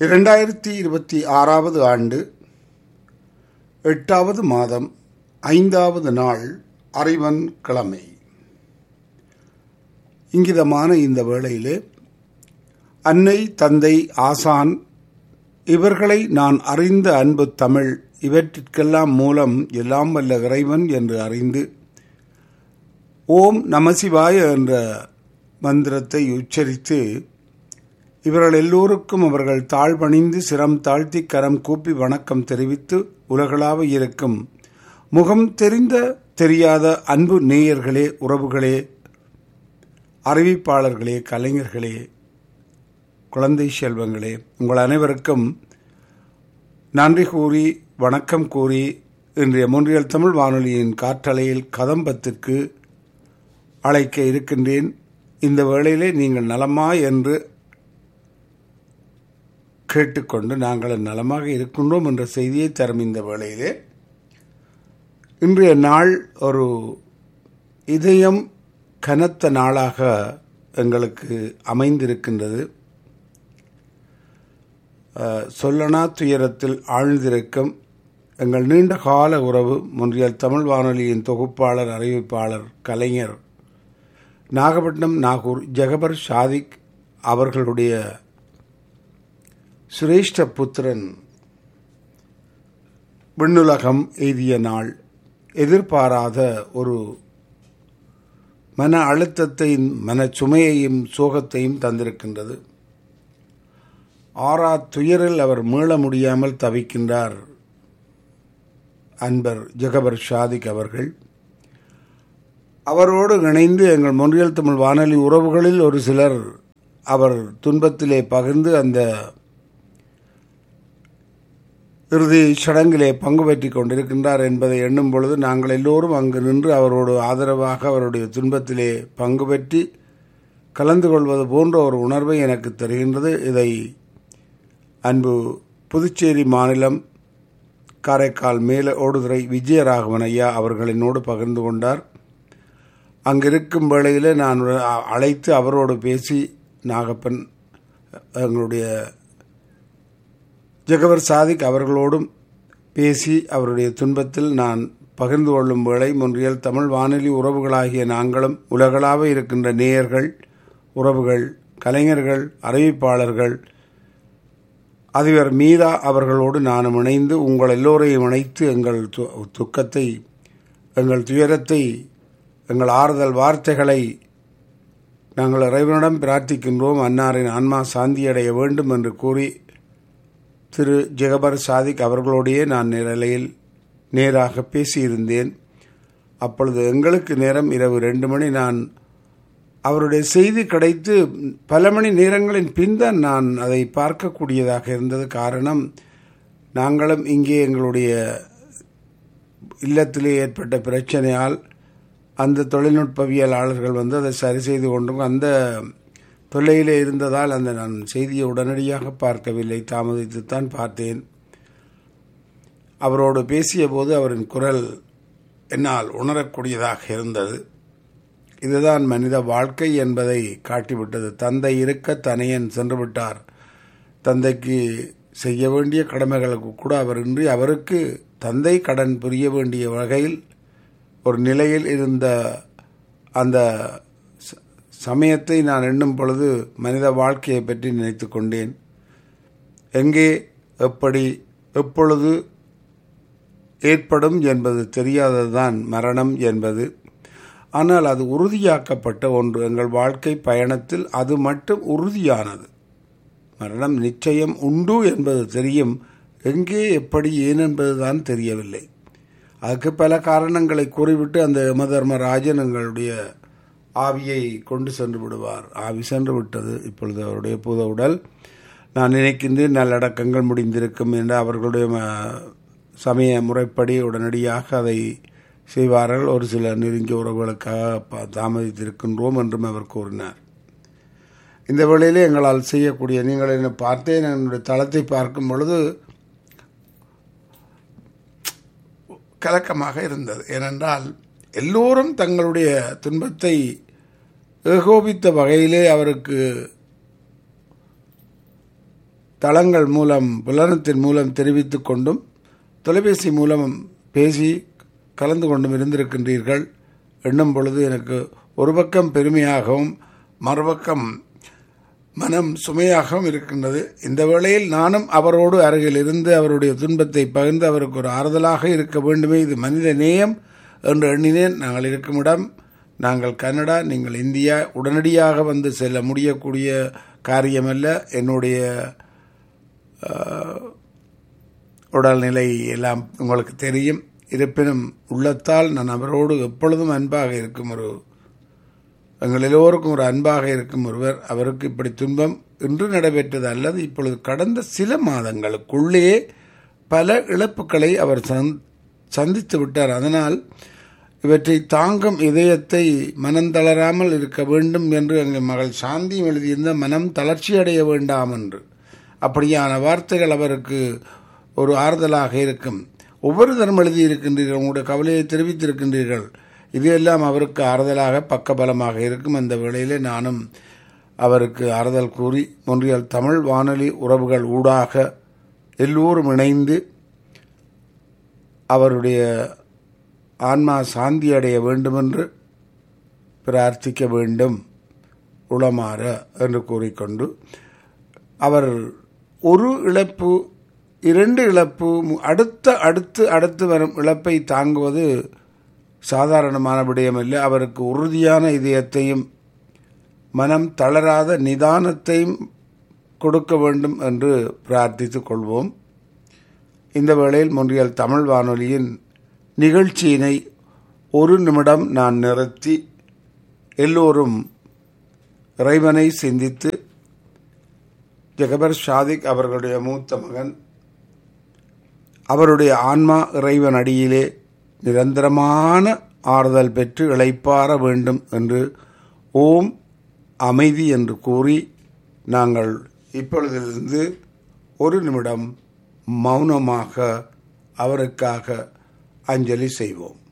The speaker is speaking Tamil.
இரண்டாயிரத்தி இருபத்தி ஆறாவது ஆண்டு எட்டாவது மாதம் ஐந்தாவது நாள் அறிவன் கிழமை இங்கிதமான இந்த வேளையிலே அன்னை தந்தை ஆசான் இவர்களை நான் அறிந்த அன்பு தமிழ் இவற்றிற்கெல்லாம் மூலம் எல்லாம் வல்ல இறைவன் என்று அறிந்து ஓம் நமசிவாய என்ற மந்திரத்தை உச்சரித்து இவர்கள் எல்லோருக்கும் அவர்கள் தாழ்பணிந்து சிரம் தாழ்த்தி கரம் கூப்பி வணக்கம் தெரிவித்து உலகளாவ இருக்கும் முகம் தெரிந்த தெரியாத அன்பு நேயர்களே உறவுகளே அறிவிப்பாளர்களே கலைஞர்களே குழந்தை செல்வங்களே உங்கள் அனைவருக்கும் நன்றி கூறி வணக்கம் கூறி இன்றைய முன்றியல் தமிழ் வானொலியின் காற்றலையில் கதம்பத்திற்கு அழைக்க இருக்கின்றேன் இந்த வேளையிலே நீங்கள் நலமா என்று கேட்டுக்கொண்டு நாங்கள் நலமாக இருக்கின்றோம் என்ற செய்தியை தரும் இந்த வேளையிலே இன்றைய நாள் ஒரு இதயம் கனத்த நாளாக எங்களுக்கு அமைந்திருக்கின்றது சொல்லனா துயரத்தில் ஆழ்ந்திருக்கும் எங்கள் நீண்ட கால உறவு முன்றியல் தமிழ் வானொலியின் தொகுப்பாளர் அறிவிப்பாளர் கலைஞர் நாகப்பட்டினம் நாகூர் ஜெகபர் ஷாதிக் அவர்களுடைய சிரேஷ்ட புத்திரன் விண்ணுலகம் எய்திய நாள் எதிர்பாராத ஒரு மன அழுத்தத்தையும் மன சுமையையும் சோகத்தையும் தந்திருக்கின்றது ஆறா துயரில் அவர் மீள முடியாமல் தவிக்கின்றார் அன்பர் ஜெகபர் ஷாதிக் அவர்கள் அவரோடு இணைந்து எங்கள் மொன்றியல் தமிழ் வானொலி உறவுகளில் ஒரு சிலர் அவர் துன்பத்திலே பகிர்ந்து அந்த இறுதி சடங்கிலே பங்கு பெற்றி கொண்டிருக்கின்றார் என்பதை எண்ணும் பொழுது நாங்கள் எல்லோரும் அங்கு நின்று அவரோடு ஆதரவாக அவருடைய துன்பத்திலே பங்கு பெற்றி கலந்து கொள்வது போன்ற ஒரு உணர்வை எனக்கு தருகின்றது இதை அன்பு புதுச்சேரி மாநிலம் காரைக்கால் மேல ஓடுதுறை விஜயராகவன் ஐயா அவர்களினோடு பகிர்ந்து கொண்டார் அங்கிருக்கும் வேளையில் நான் அழைத்து அவரோடு பேசி நாகப்பன் எங்களுடைய ஜெகவர் சாதிக் அவர்களோடும் பேசி அவருடைய துன்பத்தில் நான் பகிர்ந்து கொள்ளும் வேளை முன்றியல் தமிழ் வானொலி உறவுகளாகிய நாங்களும் உலகளாக இருக்கின்ற நேயர்கள் உறவுகள் கலைஞர்கள் அறிவிப்பாளர்கள் அதிபர் மீரா அவர்களோடு நானும் இணைந்து உங்கள் எல்லோரையும் இணைத்து எங்கள் துக்கத்தை எங்கள் துயரத்தை எங்கள் ஆறுதல் வார்த்தைகளை நாங்கள் இறைவனிடம் பிரார்த்திக்கின்றோம் அன்னாரின் ஆன்மா சாந்தியடைய வேண்டும் என்று கூறி திரு ஜெகபர் சாதிக் அவர்களோடையே நான் நிலையில் நேராக பேசியிருந்தேன் அப்பொழுது எங்களுக்கு நேரம் இரவு ரெண்டு மணி நான் அவருடைய செய்தி கிடைத்து பல மணி நேரங்களின் பின்தான் நான் அதை பார்க்கக்கூடியதாக இருந்தது காரணம் நாங்களும் இங்கே எங்களுடைய இல்லத்திலே ஏற்பட்ட பிரச்சனையால் அந்த தொழில்நுட்பவியலாளர்கள் வந்து அதை சரி செய்து கொண்டும் அந்த தொல்லையிலே இருந்ததால் அந்த நான் செய்தியை உடனடியாக பார்க்கவில்லை தாமதித்துத்தான் பார்த்தேன் அவரோடு பேசிய போது அவரின் குரல் என்னால் உணரக்கூடியதாக இருந்தது இதுதான் மனித வாழ்க்கை என்பதை காட்டிவிட்டது தந்தை இருக்க தனையன் சென்று விட்டார் தந்தைக்கு செய்ய வேண்டிய கடமைகளுக்கு கூட அவர் இன்றி அவருக்கு தந்தை கடன் புரிய வேண்டிய வகையில் ஒரு நிலையில் இருந்த அந்த சமயத்தை நான் எண்ணும் பொழுது மனித வாழ்க்கையை பற்றி நினைத்து கொண்டேன் எங்கே எப்படி எப்பொழுது ஏற்படும் என்பது தெரியாததுதான் மரணம் என்பது ஆனால் அது உறுதியாக்கப்பட்ட ஒன்று எங்கள் வாழ்க்கை பயணத்தில் அது மட்டும் உறுதியானது மரணம் நிச்சயம் உண்டு என்பது தெரியும் எங்கே எப்படி ஏன் என்பதுதான் தெரியவில்லை அதுக்கு பல காரணங்களை கூறிவிட்டு அந்த யமதர்மராஜன் எங்களுடைய ஆவியை கொண்டு சென்று விடுவார் ஆவி சென்று விட்டது இப்பொழுது அவருடைய புத உடல் நான் நினைக்கின்றேன் நல்லடக்கங்கள் முடிந்திருக்கும் என்று அவர்களுடைய சமய முறைப்படி உடனடியாக அதை செய்வார்கள் ஒரு சில நெருங்கிய உறவுகளுக்காக தாமதித்திருக்கின்றோம் என்றும் அவர் கூறினார் இந்த வேளையிலே எங்களால் செய்யக்கூடிய நீங்கள் என்ன பார்த்தேன் என்னுடைய தளத்தை பார்க்கும் பொழுது கலக்கமாக இருந்தது ஏனென்றால் எல்லோரும் தங்களுடைய துன்பத்தை ஏகோபித்த வகையிலே அவருக்கு தளங்கள் மூலம் புலனத்தின் மூலம் தெரிவித்துக் கொண்டும் தொலைபேசி மூலம் பேசி கலந்து கொண்டும் இருந்திருக்கின்றீர்கள் எண்ணும் பொழுது எனக்கு ஒரு பக்கம் பெருமையாகவும் மறுபக்கம் மனம் சுமையாகவும் இருக்கின்றது இந்த வேளையில் நானும் அவரோடு அருகில் இருந்து அவருடைய துன்பத்தை பகிர்ந்து அவருக்கு ஒரு ஆறுதலாக இருக்க வேண்டுமே இது மனித நேயம் என்று எண்ணினேன் நாங்கள் இருக்கும் இடம் நாங்கள் கனடா நீங்கள் இந்தியா உடனடியாக வந்து செல்ல முடியக்கூடிய காரியமல்ல என்னுடைய உடல்நிலை எல்லாம் உங்களுக்கு தெரியும் இருப்பினும் உள்ளத்தால் நான் அவரோடு எப்பொழுதும் அன்பாக இருக்கும் ஒரு எங்கள் எல்லோருக்கும் ஒரு அன்பாக இருக்கும் ஒருவர் அவருக்கு இப்படி துன்பம் இன்று நடைபெற்றது அல்லது இப்பொழுது கடந்த சில மாதங்களுக்குள்ளே பல இழப்புகளை அவர் சந்தித்து விட்டார் அதனால் இவற்றை தாங்கும் இதயத்தை மனம் தளராமல் இருக்க வேண்டும் என்று எங்கள் மகள் சாந்தியும் எழுதியிருந்த மனம் தளர்ச்சி அடைய வேண்டாம் என்று அப்படியான வார்த்தைகள் அவருக்கு ஒரு ஆறுதலாக இருக்கும் ஒவ்வொரு தரம் எழுதியிருக்கின்றீர்கள் உங்களுடைய கவலையை தெரிவித்திருக்கின்றீர்கள் இதையெல்லாம் அவருக்கு ஆறுதலாக பக்கபலமாக இருக்கும் அந்த வேளையிலே நானும் அவருக்கு ஆறுதல் கூறி ஒன்றியல் தமிழ் வானொலி உறவுகள் ஊடாக எல்லோரும் இணைந்து அவருடைய ஆன்மா சாந்தி அடைய வேண்டுமென்று பிரார்த்திக்க வேண்டும் உளமாற என்று கூறிக்கொண்டு அவர் ஒரு இழப்பு இரண்டு இழப்பு அடுத்த அடுத்து அடுத்து வரும் இழப்பை தாங்குவது சாதாரணமான விடயமல்ல அவருக்கு உறுதியான இதயத்தையும் மனம் தளராத நிதானத்தையும் கொடுக்க வேண்டும் என்று பிரார்த்தித்துக் கொள்வோம் இந்த வேளையில் முன்றியல் தமிழ் வானொலியின் நிகழ்ச்சியினை ஒரு நிமிடம் நான் நிறுத்தி எல்லோரும் இறைவனை சிந்தித்து ஜெகபர் ஷாதிக் அவர்களுடைய மூத்த மகன் அவருடைய ஆன்மா இறைவன் அடியிலே நிரந்தரமான ஆறுதல் பெற்று இழைப்பார வேண்டும் என்று ஓம் அமைதி என்று கூறி நாங்கள் இப்பொழுதிலிருந்து ஒரு நிமிடம் மௌனமாக அவருக்காக அஞ்சலி செய்வோம்